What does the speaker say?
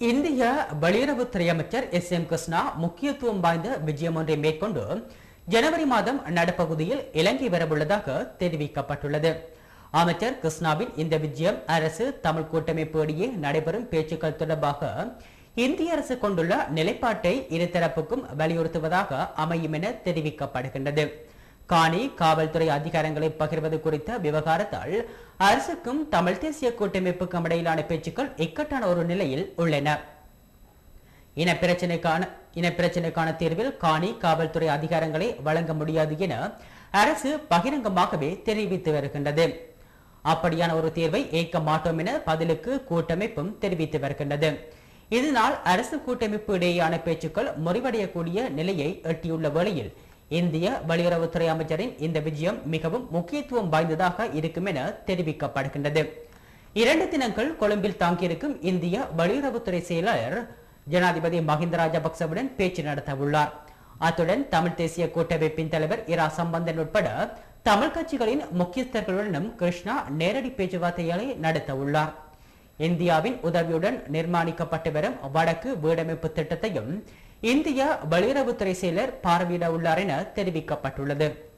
இந்திய வெளியுறவுத்துறை அமைச்சர் எஸ் எம் கிருஷ்ணா முக்கியத்துவம் வாய்ந்த விஜயம் ஒன்றை மேற்கொண்டு ஜனவரி மாதம் நடுப்பகுதியில் இலங்கை வரவுள்ளதாக தெரிவிக்கப்பட்டுள்ளது அமைச்சர் கிருஷ்ணாவின் இந்த விஜயம் அரசு தமிழ் கூட்டமைப்பு இடையே நடைபெறும் பேச்சுக்கள் தொடர்பாக இந்திய அரசு கொண்டுள்ள நிலைப்பாட்டை இருதரப்புக்கும் வலியுறுத்துவதாக அமையும் என தெரிவிக்கப்படுகின்றது காணி காவல்துறை அதிகாரங்களை பகிர்வது குறித்த விவகாரத்தால் அரசுக்கும் தமிழ் தேசிய கூட்டமைப்புக்கும் இடையிலான பேச்சுக்கள் இக்கட்டான ஒரு நிலையில் உள்ளன இனப்பிரச்சனைக்கான இனப்பிரச்சனைக்கான தீர்வில் காணி காவல்துறை அதிகாரங்களை வழங்க முடியாது என அரசு பகிரங்கமாகவே தெரிவித்து வருகின்றது அப்படியான ஒரு தீர்வை ஏற்க மாட்டோம் என பதிலுக்கு கூட்டமைப்பும் தெரிவித்து வருகின்றது இதனால் அரசு கூட்டமைப்பு இடையேயான பேச்சுக்கள் முறிவடையக்கூடிய நிலையை எட்டியுள்ள வேளையில் இந்திய வெளியுறவுத்துறை அமைச்சரின் இந்த விஜயம் மிகவும் முக்கியத்துவம் வாய்ந்ததாக இருக்கும் என தெரிவிக்கப்படுகின்றது இரண்டு தினங்கள் கொழும்பில் தாங்கியிருக்கும் இந்திய வெளியுறவுத்துறை செயலர் ஜனாதிபதி மஹிந்த ராஜபக்சவுடன் பேச்சு நடத்த உள்ளார் அத்துடன் தமிழ் தேசிய கூட்டமைப்பின் தலைவர் இரா சம்பந்தன் உட்பட தமிழ் கட்சிகளின் முக்கியஸ்தர்களுடனும் கிருஷ்ணா நேரடி பேச்சுவார்த்தைகளை நடத்த உள்ளார் இந்தியாவின் உதவியுடன் நிர்மாணிக்கப்பட்டு வரும் வடக்கு வீடமைப்பு திட்டத்தையும் இந்திய வெளியுறவுத்துறை செயலர் பார்வையிட உள்ளார் என தெரிவிக்கப்பட்டுள்ளது